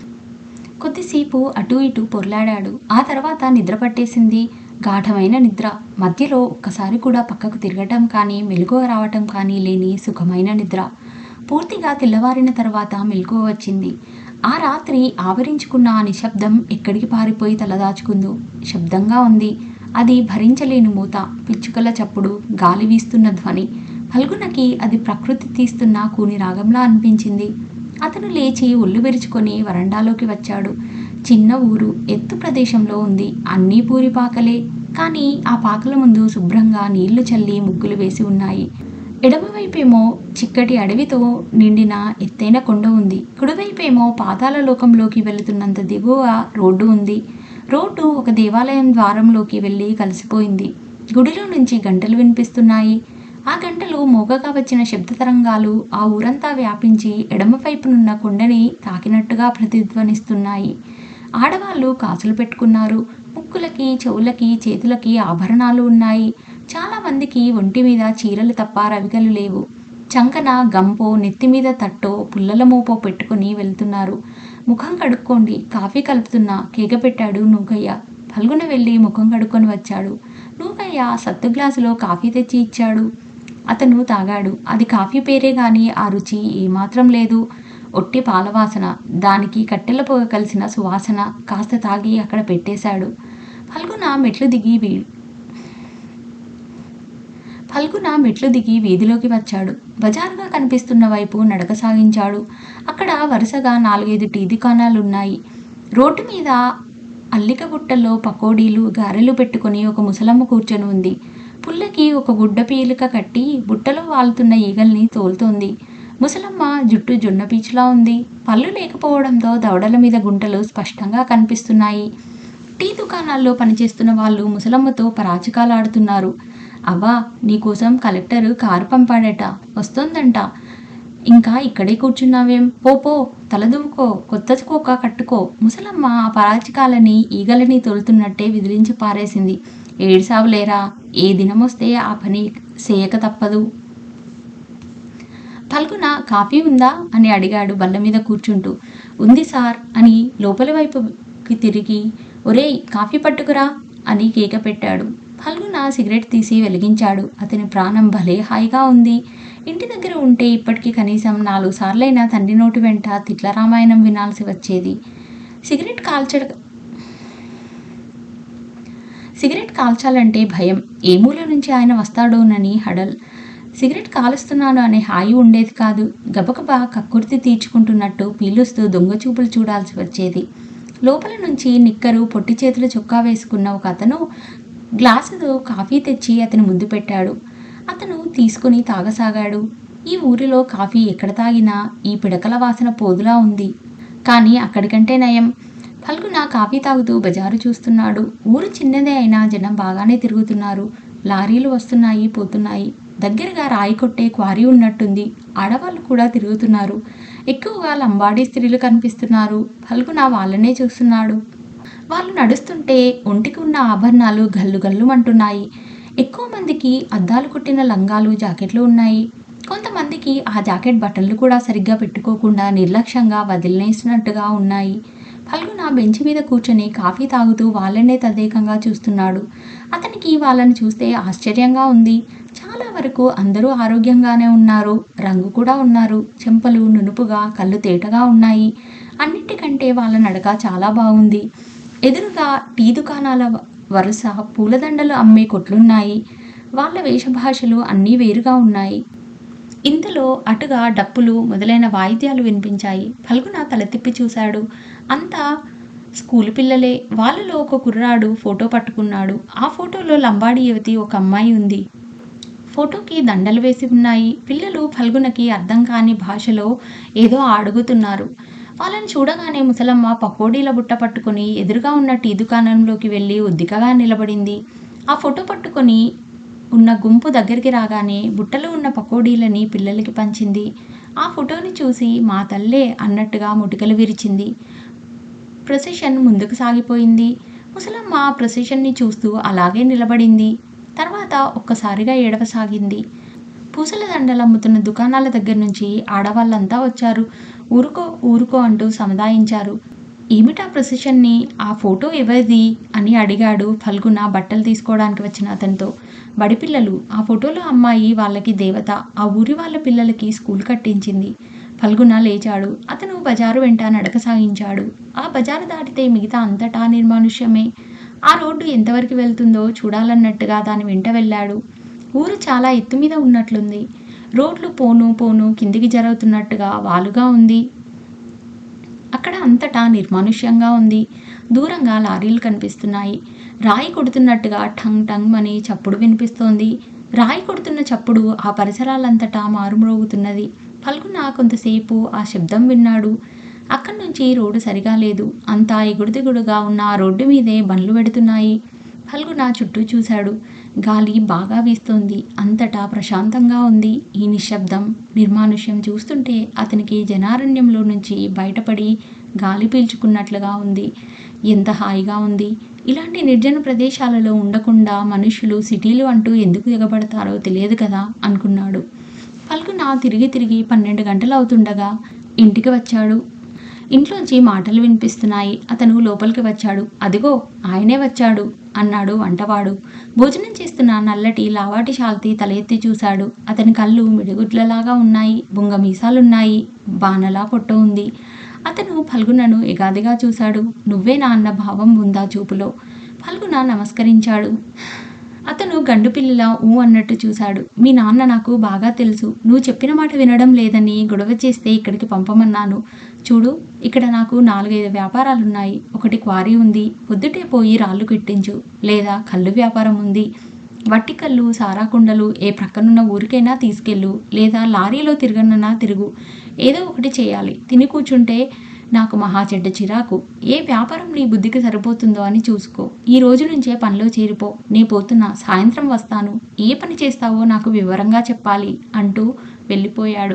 కొద్దిసేపు అటు ఇటు పొర్లాడాడు ఆ తర్వాత నిద్ర పట్టేసింది గాఢమైన నిద్ర మధ్యలో ఒక్కసారి కూడా పక్కకు తిరగటం కానీ మెలకువ రావటం కానీ లేని సుఖమైన నిద్ర పూర్తిగా తెల్లవారిన తర్వాత మెలకువ వచ్చింది ఆ రాత్రి ఆవరించుకున్న ఆ నిశ్శబ్దం ఎక్కడికి పారిపోయి తలదాచుకుందో శబ్దంగా ఉంది అది భరించలేని మూత పిచ్చుకల చప్పుడు గాలి వీస్తున్న ధ్వని ఫల్గునకి అది ప్రకృతి తీస్తున్న కూని రాగంలా అనిపించింది అతను లేచి ఒళ్ళు విరుచుకొని వరండాలోకి వచ్చాడు చిన్న ఊరు ఎత్తు ప్రదేశంలో ఉంది అన్నీ పూరి పాకలే కానీ ఆ పాకల ముందు శుభ్రంగా నీళ్లు చల్లి ముగ్గులు వేసి ఉన్నాయి ఎడమవైపేమో చిక్కటి అడవితో నిండిన ఎత్తైన కొండ ఉంది కుడివైపేమో పాతాల లోకంలోకి వెళుతున్నంత దిగువ రోడ్డు ఉంది రోడ్డు ఒక దేవాలయం ద్వారంలోకి వెళ్ళి కలిసిపోయింది గుడిలో నుంచి గంటలు వినిపిస్తున్నాయి ఆ గంటలు మోగగా వచ్చిన శబ్ద తరంగాలు ఆ ఊరంతా వ్యాపించి ఎడమవైపునున్న కొండని తాకినట్టుగా ప్రతిధ్వనిస్తున్నాయి ఆడవాళ్ళు కాసులు పెట్టుకున్నారు ముక్కులకి చెవులకి చేతులకి ఆభరణాలు ఉన్నాయి చాలా మందికి ఒంటి మీద చీరలు తప్ప రవికలు లేవు చంకన గంపో నెత్తి మీద తట్టో పుల్లల మోపో పెట్టుకుని వెళ్తున్నారు ముఖం కడుక్కోండి కాఫీ కలుపుతున్నా కేక పెట్టాడు నూకయ్య ఫల్గున వెళ్ళి ముఖం కడుక్కొని వచ్చాడు నూకయ్య సత్తు గ్లాసులో కాఫీ తెచ్చి ఇచ్చాడు అతను తాగాడు అది కాఫీ పేరే గాని ఆ రుచి ఏమాత్రం లేదు ఒట్టి పాలవాసన దానికి కట్టెల పొగ కలిసిన సువాసన కాస్త తాగి అక్కడ పెట్టేశాడు ఫల్గున మెట్లు దిగి వీ ఫల్గున మెట్లు దిగి వీధిలోకి వచ్చాడు బజారుగా కనిపిస్తున్న వైపు నడక సాగించాడు అక్కడ వరుసగా నాలుగైదు టీ దుకాణాలున్నాయి రోడ్డు మీద అల్లిక బుట్టల్లో పకోడీలు గారెలు పెట్టుకుని ఒక ముసలమ్మ కూర్చొని ఉంది పుల్లకి ఒక గుడ్డ పీలిక కట్టి బుట్టలో వాలుతున్న ఈగల్ని తోలుతోంది ముసలమ్మ జుట్టు జొన్న పీచులా ఉంది పళ్ళు లేకపోవడంతో దవడల మీద గుంటలు స్పష్టంగా కనిపిస్తున్నాయి టీ దుకాణాల్లో పనిచేస్తున్న వాళ్ళు ముసలమ్మతో పరాచకాలాడుతున్నారు అవ్వా నీకోసం కలెక్టర్ కారు పంపాడట వస్తోందంట ఇంకా ఇక్కడే కూర్చున్నావేం పో పో తలదువ్వుకో కొత్త కోక కట్టుకో ముసలమ్మ ఆ పరాచికాలని ఈగలని తోలుతున్నట్టే విదిలించి పారేసింది ఏడ్సావులేరా ఏ దినమొస్తే ఆ పని చేయక తప్పదు పల్గున కాఫీ ఉందా అని అడిగాడు బల్ల మీద కూర్చుంటూ ఉంది సార్ అని లోపలి వైపుకి తిరిగి ఒరేయ్ కాఫీ పట్టుకురా అని కేక పెట్టాడు ఫల్గున సిగరెట్ తీసి వెలిగించాడు అతని ప్రాణం భలే హాయిగా ఉంది ఇంటి దగ్గర ఉంటే ఇప్పటికీ కనీసం నాలుగు సార్లైనా తండ్రి నోటి వెంట తిట్ల రామాయణం వినాల్సి వచ్చేది సిగరెట్ కాల్చడ సిగరెట్ కాల్చాలంటే భయం ఏ మూల నుంచి ఆయన వస్తాడోనని హడల్ సిగరెట్ కాలుస్తున్నాను అనే హాయి ఉండేది కాదు గబగబా కక్కుర్తి తీర్చుకుంటున్నట్టు పీలుస్తూ దొంగ చూపులు చూడాల్సి వచ్చేది లోపల నుంచి నిక్కరు పొట్టి చేతుల చొక్కా వేసుకున్న ఒక అతను గ్లాసుతో కాఫీ తెచ్చి అతని ముందు పెట్టాడు అతను తీసుకుని తాగసాగాడు ఈ ఊరిలో కాఫీ ఎక్కడ తాగినా ఈ పిడకల వాసన పోదులా ఉంది కానీ అక్కడికంటే నయం ఫల్గున కాఫీ తాగుతూ బజారు చూస్తున్నాడు ఊరు చిన్నదే అయినా జనం బాగానే తిరుగుతున్నారు లారీలు వస్తున్నాయి పోతున్నాయి దగ్గరగా రాయి కొట్టే క్వారీ ఉన్నట్టుంది ఆడవాళ్ళు కూడా తిరుగుతున్నారు ఎక్కువగా లంబాడీ స్త్రీలు కనిపిస్తున్నారు ఫల్గున వాళ్ళనే చూస్తున్నాడు వాళ్ళు నడుస్తుంటే ఒంటికి ఉన్న ఆభరణాలు గల్లు గల్లుమంటున్నాయి ఎక్కువ మందికి అద్దాలు కుట్టిన లంగాలు జాకెట్లు ఉన్నాయి కొంతమందికి ఆ జాకెట్ బట్టలు కూడా సరిగ్గా పెట్టుకోకుండా నిర్లక్ష్యంగా వదిలినేసినట్టుగా ఉన్నాయి ఫల్గున బెంచ్ మీద కూర్చొని కాఫీ తాగుతూ వాళ్ళనే తదేకంగా చూస్తున్నాడు అతనికి వాళ్ళని చూస్తే ఆశ్చర్యంగా ఉంది చాలా వరకు అందరూ ఆరోగ్యంగానే ఉన్నారు రంగు కూడా ఉన్నారు చెంపలు నునుపుగా కళ్ళు తేటగా ఉన్నాయి అన్నిటికంటే వాళ్ళ నడక చాలా బాగుంది ఎదురుగా టీ దుకాణాల వరుస పూలదండలు అమ్మే కొట్లున్నాయి వాళ్ళ వేషభాషలు అన్నీ వేరుగా ఉన్నాయి ఇంతలో అటుగా డప్పులు మొదలైన వాయిద్యాలు వినిపించాయి ఫల్గున తల తిప్పి చూశాడు అంతా స్కూల్ పిల్లలే వాళ్ళలో ఒక కుర్రాడు ఫోటో పట్టుకున్నాడు ఆ ఫోటోలో లంబాడి యువతి ఒక అమ్మాయి ఉంది ఫోటోకి దండలు వేసి ఉన్నాయి పిల్లలు ఫల్గునకి అర్థం కాని భాషలో ఏదో అడుగుతున్నారు వాళ్ళని చూడగానే ముసలమ్మ పకోడీల బుట్ట పట్టుకొని ఎదురుగా ఉన్న టీ దుకాణంలోకి వెళ్ళి ఉద్దికగా నిలబడింది ఆ ఫోటో పట్టుకొని ఉన్న గుంపు దగ్గరికి రాగానే బుట్టలో ఉన్న పకోడీలని పిల్లలకి పంచింది ఆ ఫోటోని చూసి మా తల్లే అన్నట్టుగా ముటికలు విరిచింది ప్రొసెషన్ ముందుకు సాగిపోయింది ముసలమ్మ ఆ ప్రొసెషన్ని చూస్తూ అలాగే నిలబడింది తర్వాత ఒక్కసారిగా ఏడవసాగింది పూసల దండలు అమ్ముతున్న దుకాణాల దగ్గర నుంచి ఆడవాళ్ళంతా వచ్చారు ఊరుకో ఊరుకో అంటూ సముదాయించారు ఏమిటా ప్రొసెషన్ని ఆ ఫోటో ఎవరిది అని అడిగాడు ఫల్గున బట్టలు తీసుకోవడానికి వచ్చిన అతనితో బడిపిల్లలు ఆ ఫోటోలో అమ్మాయి వాళ్ళకి దేవత ఆ ఊరి వాళ్ళ పిల్లలకి స్కూల్ కట్టించింది ఫల్గున లేచాడు అతను బజారు వెంట నడక సాగించాడు ఆ బజారు దాటితే మిగతా అంతటా నిర్మానుష్యమే ఆ రోడ్డు ఎంతవరకు వెళ్తుందో చూడాలన్నట్టుగా దాని వెంట వెళ్ళాడు ఊరు చాలా ఎత్తు మీద ఉన్నట్లుంది రోడ్లు పోను పోను కిందికి జరుగుతున్నట్టుగా వాలుగా ఉంది అక్కడ అంతటా నిర్మానుష్యంగా ఉంది దూరంగా లారీలు కనిపిస్తున్నాయి రాయి కొడుతున్నట్టుగా టంగ్ టంగ్ అని చప్పుడు వినిపిస్తోంది రాయి కొడుతున్న చప్పుడు ఆ పరిసరాలంతటా మారుమ్రోగుతున్నది పల్గున కొంతసేపు ఆ శబ్దం విన్నాడు అక్కడి నుంచి రోడ్డు సరిగా లేదు అంతా ఎగుడుదిగుడుగా ఉన్న ఆ రోడ్డు మీదే బండ్లు పెడుతున్నాయి ఫల్గున చుట్టూ చూశాడు గాలి బాగా వీస్తోంది అంతటా ప్రశాంతంగా ఉంది ఈ నిశ్శబ్దం నిర్మానుష్యం చూస్తుంటే అతనికి జనారణ్యంలో నుంచి బయటపడి గాలి పీల్చుకున్నట్లుగా ఉంది ఎంత హాయిగా ఉంది ఇలాంటి నిర్జన ప్రదేశాలలో ఉండకుండా మనుషులు సిటీలు అంటూ ఎందుకు ఎగబడతారో తెలియదు కదా అనుకున్నాడు ఫల్గున తిరిగి తిరిగి పన్నెండు గంటలు అవుతుండగా ఇంటికి వచ్చాడు ఇంట్లోంచి మాటలు వినిపిస్తున్నాయి అతను లోపలికి వచ్చాడు అదిగో ఆయనే వచ్చాడు అన్నాడు వంటవాడు భోజనం చేస్తున్న నల్లటి లావాటి శాల్తీ తల ఎత్తి చూశాడు అతని కళ్ళు మిడిగుడ్లలాగా ఉన్నాయి బుంగ మీసాలున్నాయి బాణలా పొట్ట ఉంది అతను ఫల్గునను ఎగాదిగా చూశాడు నువ్వేనా అన్న భావం ఉందా చూపులో ఫల్గున నమస్కరించాడు అతను గండు పిల్లల ఊ అన్నట్టు చూశాడు మీ నాన్న నాకు బాగా తెలుసు నువ్వు చెప్పిన మాట వినడం లేదని గొడవ చేస్తే ఇక్కడికి పంపమన్నాను చూడు ఇక్కడ నాకు నాలుగైదు వ్యాపారాలున్నాయి ఒకటి క్వారీ ఉంది పొద్దుటే పోయి రాళ్ళు పెట్టించు లేదా కళ్ళు వ్యాపారం ఉంది వట్టి కళ్ళు సారా కుండలు ఏ ప్రక్కనున్న ఊరికైనా తీసుకెళ్ళు లేదా లారీలో తిరగనన్నా తిరుగు ఏదో ఒకటి చేయాలి తిని కూర్చుంటే నాకు మహా చెడ్డ చిరాకు ఏ వ్యాపారం నీ బుద్ధికి సరిపోతుందో అని చూసుకో ఈ రోజు నుంచే పనిలో చేరిపో నే పోతున్నా సాయంత్రం వస్తాను ఏ పని చేస్తావో నాకు వివరంగా చెప్పాలి అంటూ వెళ్ళిపోయాడు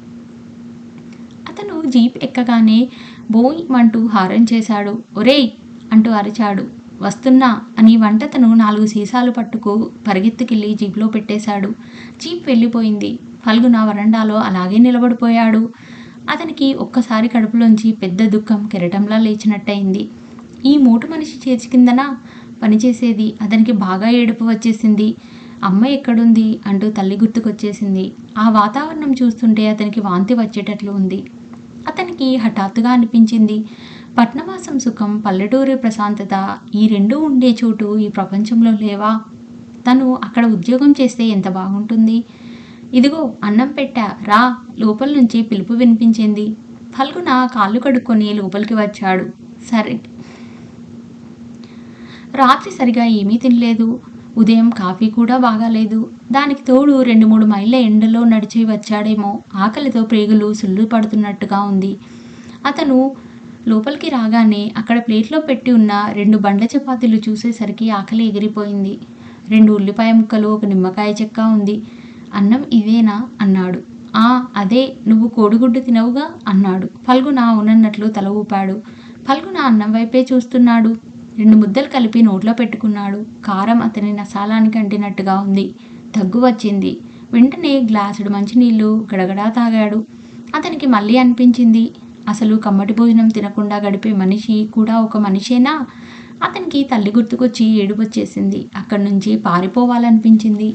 అతను జీప్ ఎక్కగానే బోయ్ అంటూ హారన్ చేశాడు ఒరేయ్ అంటూ అరిచాడు వస్తున్నా అని వంటతను నాలుగు సీసాలు పట్టుకు పరిగెత్తుకెళ్ళి జీప్లో పెట్టేశాడు జీప్ వెళ్ళిపోయింది ఫల్గున వరండాలో అలాగే నిలబడిపోయాడు అతనికి ఒక్కసారి కడుపులోంచి పెద్ద దుఃఖం కెరటంలా లేచినట్టయింది ఈ మూట మనిషి చేతి కిందనా పనిచేసేది అతనికి బాగా ఏడుపు వచ్చేసింది అమ్మ ఎక్కడుంది అంటూ తల్లి గుర్తుకొచ్చేసింది ఆ వాతావరణం చూస్తుంటే అతనికి వాంతి వచ్చేటట్లు ఉంది అతనికి హఠాత్తుగా అనిపించింది పట్నవాసం సుఖం పల్లెటూరి ప్రశాంతత ఈ రెండూ ఉండే చోటు ఈ ప్రపంచంలో లేవా తను అక్కడ ఉద్యోగం చేస్తే ఎంత బాగుంటుంది ఇదిగో అన్నం పెట్టా రా లోపల నుంచి పిలుపు వినిపించింది ఫల్గున కాళ్ళు కడుక్కొని లోపలికి వచ్చాడు సరే రాత్రి సరిగా ఏమీ తినలేదు ఉదయం కాఫీ కూడా బాగాలేదు దానికి తోడు రెండు మూడు మైళ్ళ ఎండలో నడిచి వచ్చాడేమో ఆకలితో ప్రేగులు సుళ్ళు పడుతున్నట్టుగా ఉంది అతను లోపలికి రాగానే అక్కడ ప్లేట్లో పెట్టి ఉన్న రెండు బండ్ల చపాతీలు చూసేసరికి ఆకలి ఎగిరిపోయింది రెండు ఉల్లిపాయ ముక్కలు ఒక నిమ్మకాయ చెక్క ఉంది అన్నం ఇదేనా అన్నాడు ఆ అదే నువ్వు కోడిగుడ్డు తినవుగా అన్నాడు ఫల్గున అవునన్నట్లు తల ఊపాడు ఫల్గున అన్నం వైపే చూస్తున్నాడు రెండు ముద్దలు కలిపి నోట్లో పెట్టుకున్నాడు కారం అతని నసాలానికి అంటినట్టుగా ఉంది దగ్గు వచ్చింది వెంటనే గ్లాసుడు మంచినీళ్ళు గడగడా తాగాడు అతనికి మళ్ళీ అనిపించింది అసలు కమ్మటి భోజనం తినకుండా గడిపే మనిషి కూడా ఒక మనిషేనా అతనికి తల్లి గుర్తుకొచ్చి ఏడుపు వచ్చేసింది అక్కడి నుంచి పారిపోవాలనిపించింది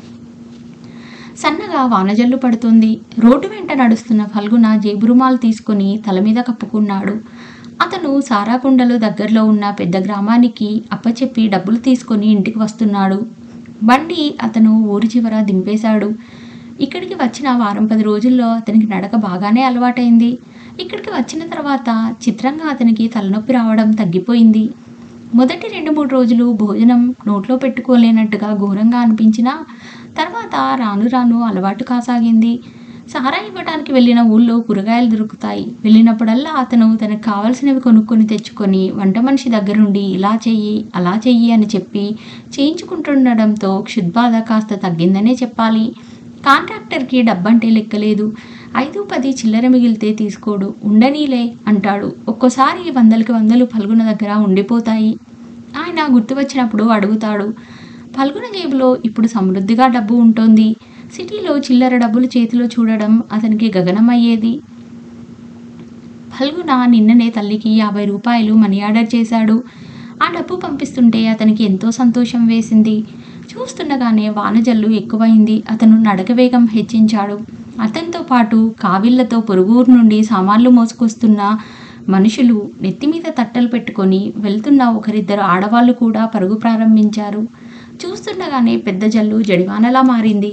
సన్నగా వానజల్లు పడుతుంది రోడ్డు వెంట నడుస్తున్న ఫల్గున జేబురుమాలు తీసుకుని తల మీద కప్పుకున్నాడు అతను సారాకుండలు దగ్గరలో ఉన్న పెద్ద గ్రామానికి అప్పచెప్పి డబ్బులు తీసుకొని ఇంటికి వస్తున్నాడు బండి అతను ఊరి చివర దింపేశాడు ఇక్కడికి వచ్చిన వారం పది రోజుల్లో అతనికి నడక బాగానే అలవాటైంది ఇక్కడికి వచ్చిన తర్వాత చిత్రంగా అతనికి తలనొప్పి రావడం తగ్గిపోయింది మొదటి రెండు మూడు రోజులు భోజనం నోట్లో పెట్టుకోలేనట్టుగా ఘోరంగా అనిపించినా తర్వాత రాను రాను అలవాటు కాసాగింది సారా ఇవ్వడానికి వెళ్ళిన ఊళ్ళో కూరగాయలు దొరుకుతాయి వెళ్ళినప్పుడల్లా అతను తనకు కావలసినవి కొనుక్కొని తెచ్చుకొని వంట మనిషి దగ్గర నుండి ఇలా చెయ్యి అలా చెయ్యి అని చెప్పి చేయించుకుంటుండడంతో క్షుద్బాధ కాస్త తగ్గిందనే చెప్పాలి కాంట్రాక్టర్కి డబ్బంటే లెక్కలేదు ఐదు పది చిల్లర మిగిలితే తీసుకోడు ఉండనీలే అంటాడు ఒక్కోసారి వందలకి వందలు పల్గొన దగ్గర ఉండిపోతాయి ఆయన గుర్తు వచ్చినప్పుడు అడుగుతాడు పల్గొన జేబులో ఇప్పుడు సమృద్ధిగా డబ్బు ఉంటుంది సిటీలో చిల్లర డబ్బులు చేతిలో చూడడం అతనికి గగనమయ్యేది ఫల్గున నిన్ననే తల్లికి యాభై రూపాయలు మనీ ఆర్డర్ చేశాడు ఆ డబ్బు పంపిస్తుంటే అతనికి ఎంతో సంతోషం వేసింది చూస్తుండగానే వానజల్లు ఎక్కువైంది అతను నడక వేగం హెచ్చించాడు అతనితో పాటు కావిళ్లతో పొరుగురు నుండి సామాన్లు మోసుకొస్తున్న మనుషులు నెత్తి మీద తట్టలు పెట్టుకొని వెళ్తున్న ఒకరిద్దరు ఆడవాళ్ళు కూడా పరుగు ప్రారంభించారు చూస్తుండగానే పెద్ద జల్లు జడివానలా మారింది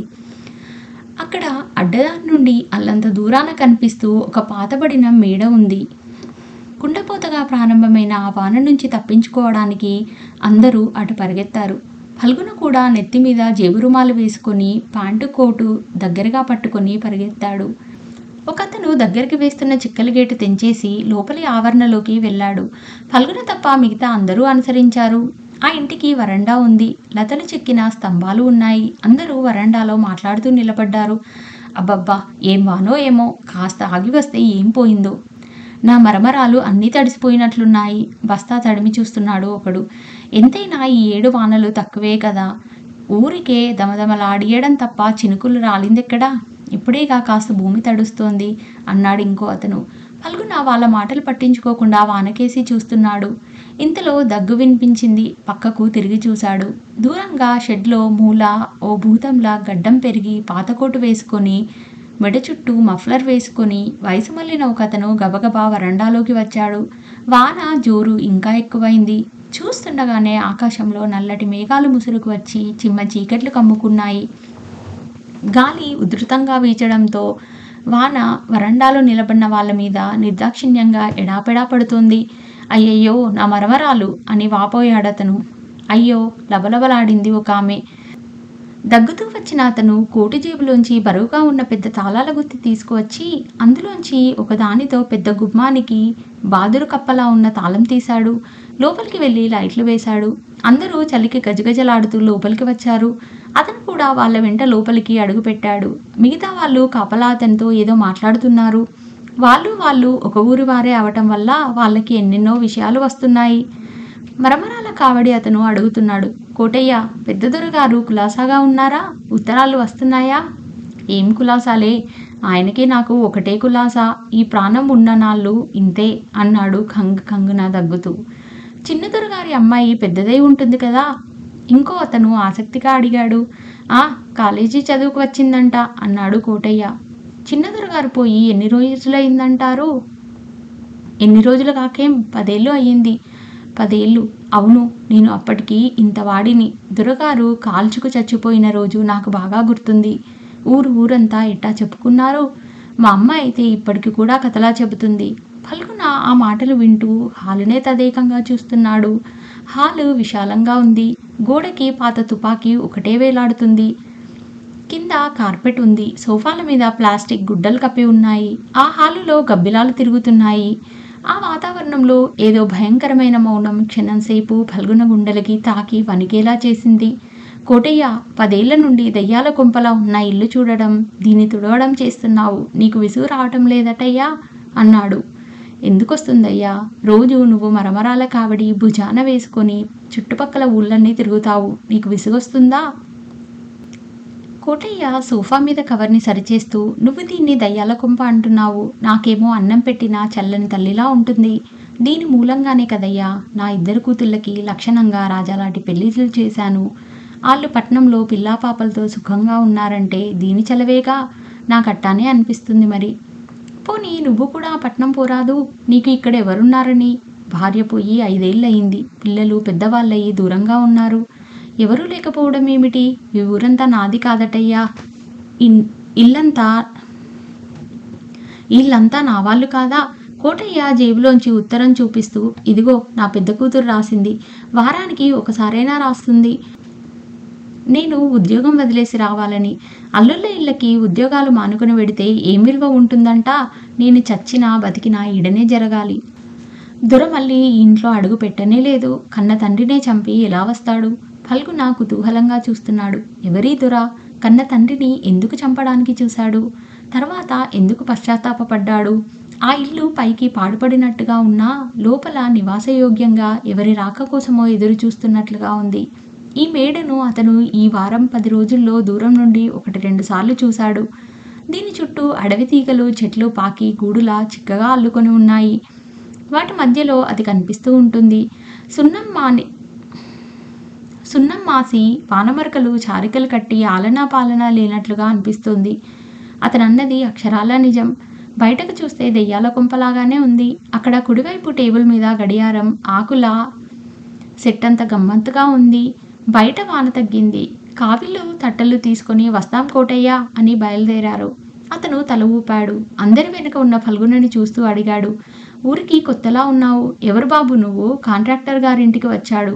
అక్కడ అడ్డదారి నుండి అల్లంత దూరాన కనిపిస్తూ ఒక పాతబడిన మేడ ఉంది కుండపోతగా ప్రారంభమైన ఆ వాన నుంచి తప్పించుకోవడానికి అందరూ అటు పరిగెత్తారు ఫల్గున కూడా నెత్తి మీద జేబురుమాలు వేసుకొని ప్యాంటు కోటు దగ్గరగా పట్టుకొని పరిగెత్తాడు ఒకతను దగ్గరికి వేస్తున్న చిక్కల గేటు తెంచేసి లోపలి ఆవరణలోకి వెళ్ళాడు ఫల్గున తప్ప మిగతా అందరూ అనుసరించారు ఆ ఇంటికి వరండా ఉంది లతలు చెక్కిన స్తంభాలు ఉన్నాయి అందరూ వరండాలో మాట్లాడుతూ నిలబడ్డారు అబ్బబ్బా ఏం వానో ఏమో కాస్త ఆగి వస్తే ఏం పోయిందో నా మరమరాలు అన్నీ తడిసిపోయినట్లున్నాయి బస్తా తడిమి చూస్తున్నాడు ఒకడు ఎంతైనా ఈ ఏడు వానలు తక్కువే కదా ఊరికే దమదమలాడియడం తప్ప చినుకులు రాలిందెక్కడా ఇప్పుడేగా కాస్త భూమి తడుస్తోంది అన్నాడు ఇంకో అతను ఫల్గున వాళ్ళ మాటలు పట్టించుకోకుండా వానకేసి చూస్తున్నాడు ఇంతలో దగ్గు వినిపించింది పక్కకు తిరిగి చూశాడు దూరంగా షెడ్లో మూల ఓ భూతంలా గడ్డం పెరిగి పాతకోటు వేసుకొని మెడ చుట్టూ మఫ్లర్ వేసుకొని వయసు మళ్ళిన ఒక అతను గబగబా వరండాలోకి వచ్చాడు వాన జోరు ఇంకా ఎక్కువైంది చూస్తుండగానే ఆకాశంలో నల్లటి మేఘాలు ముసురుకు వచ్చి చిమ్మ చీకట్లు కమ్ముకున్నాయి గాలి ఉధృతంగా వీచడంతో వాన వరండాలో నిలబడిన వాళ్ళ మీద నిర్దాక్షిణ్యంగా ఎడాపెడా పడుతుంది అయ్యయ్యో నా మరమరాలు అని వాపోయాడతను అయ్యో లబలబలాడింది ఒక ఆమె దగ్గుతూ వచ్చిన అతను కోటి జేబులోంచి బరువుగా ఉన్న పెద్ద తాళాల గుత్తి తీసుకువచ్చి అందులోంచి ఒకదానితో పెద్ద గుమ్మానికి బాదురు కప్పలా ఉన్న తాళం తీశాడు లోపలికి వెళ్ళి లైట్లు వేశాడు అందరూ చలికి గజగజలాడుతూ లోపలికి వచ్చారు అతను కూడా వాళ్ళ వెంట లోపలికి అడుగుపెట్టాడు మిగతా వాళ్ళు కాపలా అతనితో ఏదో మాట్లాడుతున్నారు వాళ్ళు వాళ్ళు ఒక ఊరి వారే అవటం వల్ల వాళ్ళకి ఎన్నెన్నో విషయాలు వస్తున్నాయి మరమరాల కావడి అతను అడుగుతున్నాడు కోటయ్య పెద్ద దొరగారు కులాసాగా ఉన్నారా ఉత్తరాలు వస్తున్నాయా ఏం కులాసాలే ఆయనకే నాకు ఒకటే కులాసా ఈ ప్రాణం ఉన్న నాళ్ళు ఇంతే అన్నాడు కంగ్ కంగున దగ్గుతూ చిన్న దొరగారి అమ్మాయి పెద్దదై ఉంటుంది కదా ఇంకో అతను ఆసక్తిగా అడిగాడు ఆ కాలేజీ చదువుకు వచ్చిందంట అన్నాడు కోటయ్య చిన్న దొరగారు పోయి ఎన్ని రోజులైందంటారు ఎన్ని రోజులు కాకేం పదేళ్ళు అయ్యింది పదేళ్ళు అవును నేను అప్పటికి ఇంత వాడిని దొరగారు కాల్చుకు చచ్చిపోయిన రోజు నాకు బాగా గుర్తుంది ఊరు ఊరంతా ఎట్టా చెప్పుకున్నారు మా అమ్మ అయితే ఇప్పటికి కూడా కథలా చెబుతుంది ఫల్గున ఆ మాటలు వింటూ హాలునే తదేకంగా చూస్తున్నాడు హాలు విశాలంగా ఉంది గోడకి పాత తుపాకీ ఒకటే వేలాడుతుంది కింద కార్పెట్ ఉంది సోఫాల మీద ప్లాస్టిక్ గుడ్డలు కప్పి ఉన్నాయి ఆ హాలులో గబ్బిలాలు తిరుగుతున్నాయి ఆ వాతావరణంలో ఏదో భయంకరమైన మౌనం క్షణంసేపు ఫల్గున గుండెలకి తాకి వణికేలా చేసింది కోటయ్య పదేళ్ల నుండి దయ్యాల కొంపలా ఉన్న ఇల్లు చూడడం దీన్ని తుడవడం చేస్తున్నావు నీకు విసుగు రావటం లేదటయ్యా అన్నాడు ఎందుకొస్తుందయ్యా రోజు నువ్వు మరమరాల కావడి భుజాన వేసుకొని చుట్టుపక్కల ఊళ్ళన్నీ తిరుగుతావు నీకు విసుగొస్తుందా కోటయ్య సోఫా మీద కవర్ని సరిచేస్తూ నువ్వు దీన్ని దయ్యాల కొంప అంటున్నావు నాకేమో అన్నం పెట్టిన చల్లని తల్లిలా ఉంటుంది దీని మూలంగానే కదయ్యా నా ఇద్దరు కూతుళ్ళకి లక్షణంగా రాజాలాంటి పెళ్లిళ్ళు చేశాను వాళ్ళు పట్నంలో పిల్లా పాపలతో సుఖంగా ఉన్నారంటే దీని చలవేగా నాకు అట్టానే అనిపిస్తుంది మరి పోనీ నువ్వు కూడా పట్నం పోరాదు నీకు ఇక్కడ ఎవరున్నారని భార్య పోయి ఐదేళ్ళయింది పిల్లలు పెద్దవాళ్ళయి దూరంగా ఉన్నారు ఎవరూ లేకపోవడం ఏమిటి ఈ ఊరంతా నాది కాదటయ్యా ఇన్- ఇల్లంతా వీళ్ళంతా నా వాళ్ళు కాదా కోటయ్య జేబులోంచి ఉత్తరం చూపిస్తూ ఇదిగో నా పెద్ద కూతురు రాసింది వారానికి ఒకసారైనా రాస్తుంది నేను ఉద్యోగం వదిలేసి రావాలని అల్లుళ్ళ ఇళ్ళకి ఉద్యోగాలు మానుకుని వెడితే ఏం విలువ ఉంటుందంట నేను చచ్చినా బతికినా ఈడనే జరగాలి దొర మళ్ళీ ఈ ఇంట్లో అడుగు పెట్టనే లేదు కన్న తండ్రినే చంపి ఎలా వస్తాడు ఫల్గున కుతూహలంగా చూస్తున్నాడు ఎవరీ దొర కన్న తండ్రిని ఎందుకు చంపడానికి చూశాడు తర్వాత ఎందుకు పశ్చాత్తాపపడ్డాడు ఆ ఇల్లు పైకి పాడుపడినట్టుగా ఉన్నా లోపల నివాసయోగ్యంగా ఎవరి రాక కోసమో ఎదురు చూస్తున్నట్లుగా ఉంది ఈ మేడను అతను ఈ వారం పది రోజుల్లో దూరం నుండి ఒకటి రెండు సార్లు చూశాడు దీని చుట్టూ అడవి తీగలు చెట్లు పాకి గూడులా చిక్కగా అల్లుకొని ఉన్నాయి వాటి మధ్యలో అది కనిపిస్తూ ఉంటుంది సున్నం మాని సున్నం మాసి వానమరకలు చారికలు కట్టి ఆలనా పాలన లేనట్లుగా అనిపిస్తుంది అతను అన్నది అక్షరాల నిజం బయటకు చూస్తే దెయ్యాల కొంపలాగానే ఉంది అక్కడ కుడివైపు టేబుల్ మీద గడియారం ఆకుల సెట్ అంత గమ్మత్తుగా ఉంది బయట వాన తగ్గింది కావిళ్ళు తట్టలు తీసుకొని వస్తాం కోటయ్య అని బయలుదేరారు అతను తల ఊపాడు అందరి వెనుక ఉన్న ఫల్గుణని చూస్తూ అడిగాడు ఊరికి కొత్తలా ఉన్నావు ఎవరు బాబు నువ్వు కాంట్రాక్టర్ గారింటికి వచ్చాడు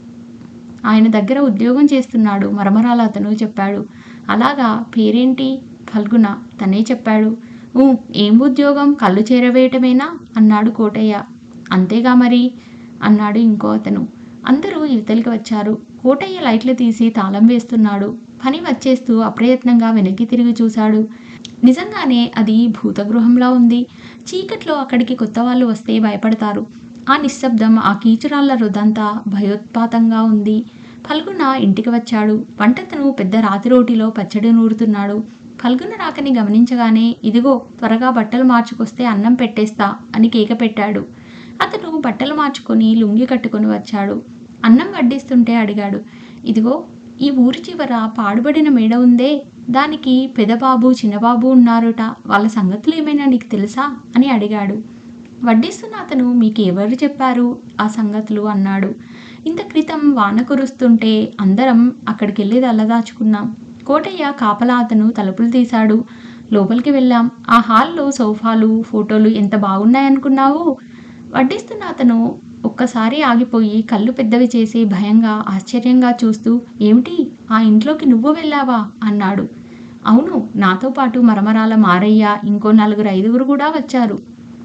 ఆయన దగ్గర ఉద్యోగం చేస్తున్నాడు మరమరాల అతను చెప్పాడు అలాగా పేరేంటి ఫల్గుణ తనే చెప్పాడు ఊ ఏం ఉద్యోగం కళ్ళు చేరవేయటమేనా అన్నాడు కోటయ్య అంతేగా మరి అన్నాడు ఇంకో అతను అందరూ యువతలకి వచ్చారు కోటయ్య లైట్లు తీసి తాళం వేస్తున్నాడు పని వచ్చేస్తూ అప్రయత్నంగా వెనక్కి తిరిగి చూశాడు నిజంగానే అది భూతగృహంలా ఉంది చీకట్లో అక్కడికి కొత్త వాళ్ళు వస్తే భయపడతారు ఆ నిశ్శబ్దం ఆ కీచురాళ్ల రుదంతా భయోత్పాతంగా ఉంది ఫల్గుణ ఇంటికి వచ్చాడు వంటతను పెద్ద రాతి రోటిలో పచ్చడి నూరుతున్నాడు ఫల్గుణ రాకని గమనించగానే ఇదిగో త్వరగా బట్టలు మార్చుకొస్తే అన్నం పెట్టేస్తా అని కేక పెట్టాడు అతను బట్టలు మార్చుకొని లుంగి కట్టుకొని వచ్చాడు అన్నం వడ్డిస్తుంటే అడిగాడు ఇదిగో ఈ ఊరి చివర పాడుబడిన మేడ ఉందే దానికి పెదబాబు చిన్నబాబు ఉన్నారుట వాళ్ళ సంగతులు ఏమైనా నీకు తెలుసా అని అడిగాడు వడ్డిస్తున్న అతను మీకు ఎవరు చెప్పారు ఆ సంగతులు అన్నాడు ఇంత క్రితం వాన కురుస్తుంటే అందరం అక్కడికి వెళ్ళి దల్లదాచుకున్నాం కోటయ్య కాపలా అతను తలుపులు తీశాడు లోపలికి వెళ్ళాం ఆ హాల్లో సోఫాలు ఫోటోలు ఎంత బాగున్నాయనుకున్నావు వడ్డిస్తున్న అతను ఒక్కసారి ఆగిపోయి కళ్ళు పెద్దవి చేసి భయంగా ఆశ్చర్యంగా చూస్తూ ఏమిటి ఆ ఇంట్లోకి నువ్వు వెళ్ళావా అన్నాడు అవును నాతో పాటు మరమరాల మారయ్య ఇంకో నలుగురు ఐదుగురు కూడా వచ్చారు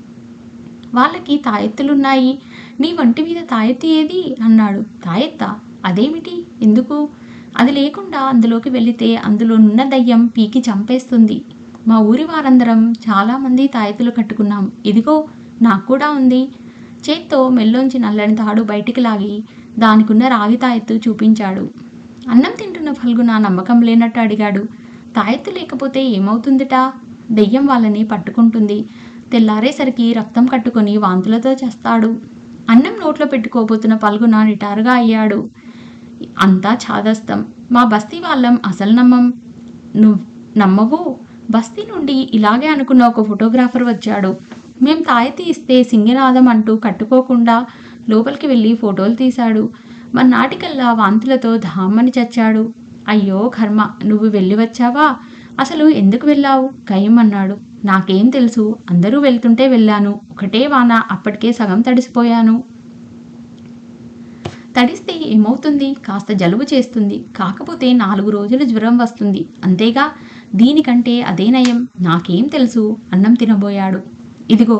వాళ్ళకి తాయెత్తులున్నాయి నీ వంటి మీద తాయెత్తి ఏది అన్నాడు తాయెత్తా అదేమిటి ఎందుకు అది లేకుండా అందులోకి వెళితే అందులోనున్న దయ్యం పీకి చంపేస్తుంది మా ఊరి వారందరం చాలామంది తాయెత్తులు కట్టుకున్నాం ఇదిగో నాకు కూడా ఉంది చేత్తో మెల్లోంచి నల్లని తాడు బయటికి లాగి దానికున్న రాగి తాయెత్తు చూపించాడు అన్నం తింటున్న ఫల్గున నమ్మకం లేనట్టు అడిగాడు తాయెత్తు లేకపోతే ఏమవుతుందిట దెయ్యం వాళ్ళని పట్టుకుంటుంది తెల్లారేసరికి రక్తం కట్టుకొని వాంతులతో చేస్తాడు అన్నం నోట్లో పెట్టుకోబోతున్న పల్గున నిటారుగా అయ్యాడు అంతా చాదస్తం మా బస్తీ వాళ్ళం అసలు నమ్మం నువ్వు నమ్మవు బస్తీ నుండి ఇలాగే అనుకున్న ఒక ఫోటోగ్రాఫర్ వచ్చాడు మేం తాయెత్తి ఇస్తే సింగనాదం అంటూ కట్టుకోకుండా లోపలికి వెళ్ళి ఫోటోలు తీశాడు మన్నాటికల్లా వాంతులతో ధామ్మని చచ్చాడు అయ్యో కర్మ నువ్వు వెళ్ళి వచ్చావా అసలు ఎందుకు వెళ్ళావు కయ్యం అన్నాడు నాకేం తెలుసు అందరూ వెళ్తుంటే వెళ్ళాను ఒకటే వాన అప్పటికే సగం తడిసిపోయాను తడిస్తే ఏమవుతుంది కాస్త జలుబు చేస్తుంది కాకపోతే నాలుగు రోజులు జ్వరం వస్తుంది అంతేగా దీనికంటే అదే నయం నాకేం తెలుసు అన్నం తినబోయాడు ఇదిగో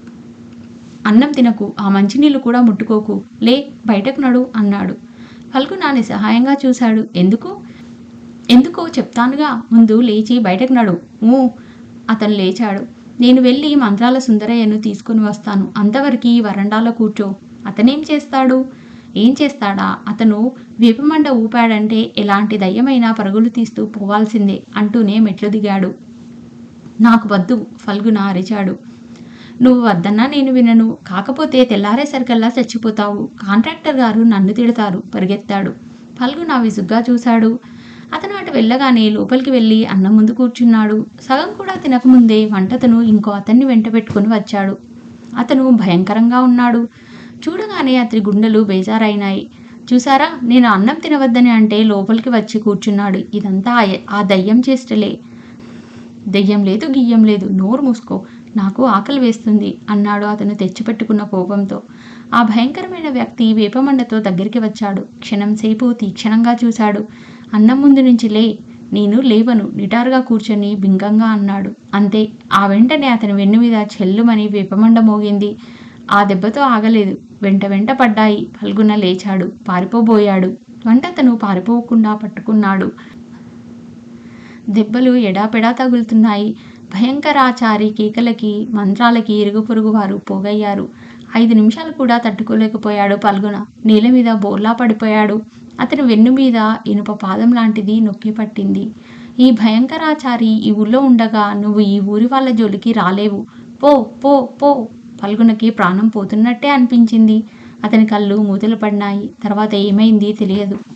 అన్నం తినకు ఆ మంచినీళ్ళు కూడా ముట్టుకోకు లే బయటకు నడు అన్నాడు ఫల్గుణ నిస్సహాయంగా చూశాడు ఎందుకు ఎందుకో చెప్తానుగా ముందు లేచి బయటకు నడు ఊ అతను లేచాడు నేను వెళ్ళి మంత్రాల సుందరయ్యను తీసుకుని వస్తాను అంతవరకు ఈ వరండాలో కూర్చో అతనేం చేస్తాడు ఏం చేస్తాడా అతను వేపమండ ఊపాడంటే ఎలాంటి దయ్యమైనా పరుగులు తీస్తూ పోవాల్సిందే అంటూనే మెట్లు దిగాడు నాకు వద్దు ఫల్గున అరిచాడు నువ్వు వద్దన్నా నేను వినను కాకపోతే తెల్లారేసరికల్లా చచ్చిపోతావు కాంట్రాక్టర్ గారు నన్ను తిడతారు పరిగెత్తాడు ఫల్గున విసుగ్గా చూశాడు అతను అటు వెళ్ళగానే లోపలికి వెళ్ళి అన్నం ముందు కూర్చున్నాడు సగం కూడా తినకముందే వంటతను ఇంకో అతన్ని వెంట పెట్టుకుని వచ్చాడు అతను భయంకరంగా ఉన్నాడు చూడగానే అతని గుండెలు బేజారైనాయి చూసారా నేను అన్నం తినవద్దని అంటే లోపలికి వచ్చి కూర్చున్నాడు ఇదంతా ఆ- ఆ దయ్యం చేష్టలే దెయ్యం లేదు గియ్యం లేదు నోరు మూసుకో నాకు ఆకలి వేస్తుంది అన్నాడు అతను తెచ్చిపెట్టుకున్న కోపంతో ఆ భయంకరమైన వ్యక్తి వేపమండతో దగ్గరికి వచ్చాడు క్షణంసేపు తీక్షణంగా చూశాడు అన్నం ముందు నుంచి లే నేను లేవను నిటారుగా కూర్చొని బింకంగా అన్నాడు అంతే ఆ వెంటనే అతని వెన్ను మీద చెల్లుమని వేపమండ మోగింది ఆ దెబ్బతో ఆగలేదు వెంట వెంట పడ్డాయి ఫల్గుణ లేచాడు పారిపోబోయాడు వంటతను పారిపోకుండా పట్టుకున్నాడు దెబ్బలు ఎడాపెడా తగులుతున్నాయి భయంకరాచారి కేకలకి మంత్రాలకి ఇరుగు పొరుగు వారు పోగయ్యారు ఐదు నిమిషాలు కూడా తట్టుకోలేకపోయాడు పల్గున నేల మీద బోర్లా పడిపోయాడు అతని వెన్ను మీద ఇనుప పాదం లాంటిది నొక్కి పట్టింది ఈ భయంకరాచారి ఈ ఊళ్ళో ఉండగా నువ్వు ఈ ఊరి వాళ్ళ జోలికి రాలేవు పో పో పో పల్గునకి ప్రాణం పోతున్నట్టే అనిపించింది అతని కళ్ళు మూతలు పడినాయి తర్వాత ఏమైంది తెలియదు